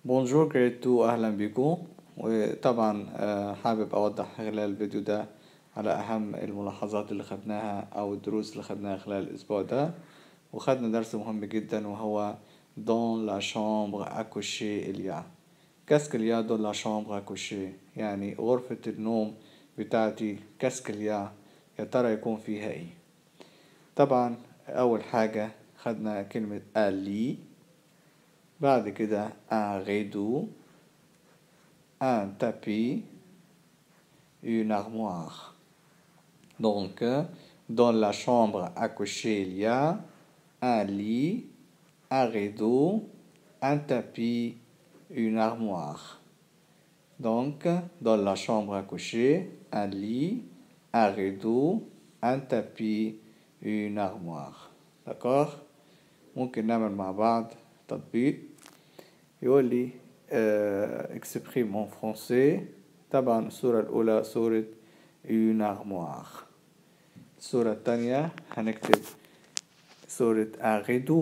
بونجور جريد 2 أهلا بكم وطبعا آه، حابب أوضح خلال الفيديو ده على أهم الملاحظات اللي خدناها أو الدروس اللي خدناها خلال الأسبوع ده وخدنا درس مهم جدا وهو دون لا شامبر أكوشي إليا كاسكليا دون لا شامبر أكوشي يعني غرفة النوم بتاعتي كاسكليا يا ترى يكون فيها ايه طبعا أول حاجة خدنا كلمة ألي بعد كده un rideau un tapis une armoire donc dans la chambre à coucher il y a un lit un rideau un tapis une armoire donc dans la chambre à coucher un lit un rideau un tapis une armoire d'accord ممكن نعمل مع بعض تطبيق يقول لي اكسبريم اون فرونسي طبعا الصورة الأولى صورة une armoire الصورة التانية هنكتب صورة un rideau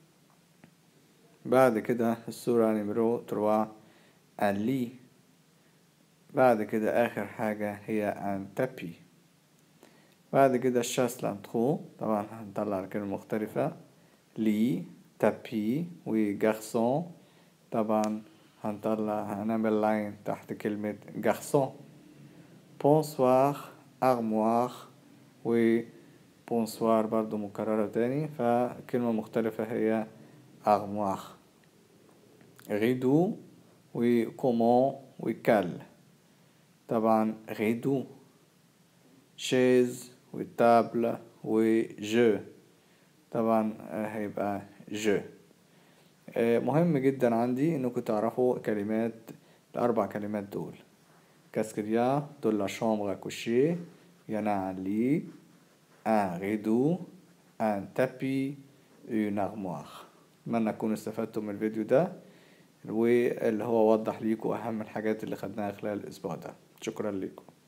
بعد كده الصورة نمرو تروا un lit بعد كده آخر حاجة هي un tapis بعد كده الشاس لانترو طبعا هنطلع كلمة مختلفة لي تابي وجارسون طبعا هنطلع هنعمل لاين تحت كلمة جارسون بونسوار أرموار و بونسوار برضو مكررة تاني فكلمة مختلفة هي أرموار غيدو وكومون وكال طبعا غيدو شيز وتابل وجو طبعا هيبقى جو مهم جدا عندي انكم تعرفوا كلمات الاربع كلمات دول كاسكريا دول لا شامبر كوشي يانا ان لي ان ريدو ان تابي اون ارموار اتمنى تكونوا استفدتوا من الفيديو ده واللي هو وضح ليكم اهم الحاجات اللي خدناها خلال الاسبوع ده شكرا لكم